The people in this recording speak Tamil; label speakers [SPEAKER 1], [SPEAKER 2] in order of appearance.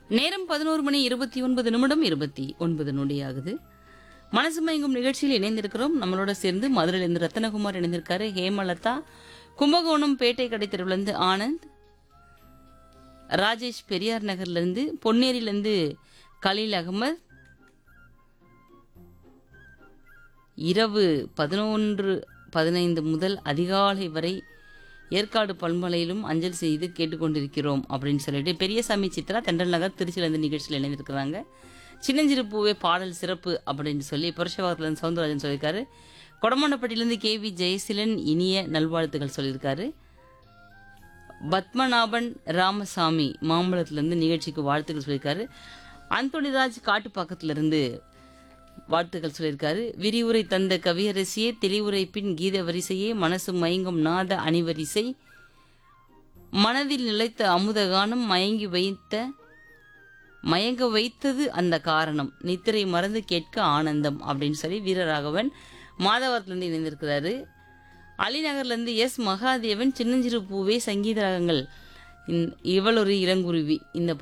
[SPEAKER 1] நேரம் பதினோரு மணி இருபத்தி ஒன்பது நிமிடம் இருபத்தி ஒன்பது நொடியாகுது மனசு மயங்கும் நிகழ்ச்சியில் இணைந்திருக்கிறோம் நம்மளோட சேர்ந்து மதுரையிலிருந்து ரத்தனகுமார் இணைந்திருக்காரு ஹேமலதா கும்பகோணம் பேட்டை கடை தெருவுலேருந்து ஆனந்த் ராஜேஷ் பெரியார் நகர்லேருந்து பொன்னேரியிலேருந்து கலீல் அகமது இரவு பதினொன்று பதினைந்து முதல் அதிகாலை வரை ஏற்காடு பல்மலையிலும் அஞ்சல் செய்து கேட்டுக்கொண்டிருக்கிறோம் அப்படின்னு சொல்லிட்டு பெரியசாமி சித்ரா தென்றல் நகர் திருச்சியிலேருந்து நிகழ்ச்சியில் இணைந்திருக்கிறாங்க சின்னஞ்சிறு பூவே பாடல் சிறப்பு அப்படின்னு சொல்லி புரட்சவாகத்திலேருந்து சவுந்தரராஜன் சொல்லியிருக்காரு கொடமண்டப்பட்டியிலேருந்து கே வி ஜெயசீலன் இனிய நல்வாழ்த்துக்கள் சொல்லியிருக்காரு பத்மநாபன் ராமசாமி மாம்பழத்திலேருந்து நிகழ்ச்சிக்கு வாழ்த்துக்கள் சொல்லியிருக்காரு அந்தோணிராஜ் காட்டுப்பாக்கத்திலிருந்து வாழ்த்துக்கள் சொல்லியிருக்காரு விரிவுரை தந்த கவியரசியே தெளிவுரை பின் கீத வரிசையே மனசு மயங்கும் நாத அணிவரிசை மனதில் நிலைத்த அமுத கானம் மயங்கி வைத்த மயங்க வைத்தது அந்த காரணம் நித்திரை மறந்து கேட்க ஆனந்தம் அப்படின்னு சொல்லி வீரராகவன் மாதவரத்திலிருந்து இணைந்திருக்கிறாரு அலிநகர்லேருந்து எஸ் மகாதேவன் சின்னஞ்சிறு பூவே சங்கீத ராகங்கள் இன்- இவள் ஒரு இளங்குருவி இந்த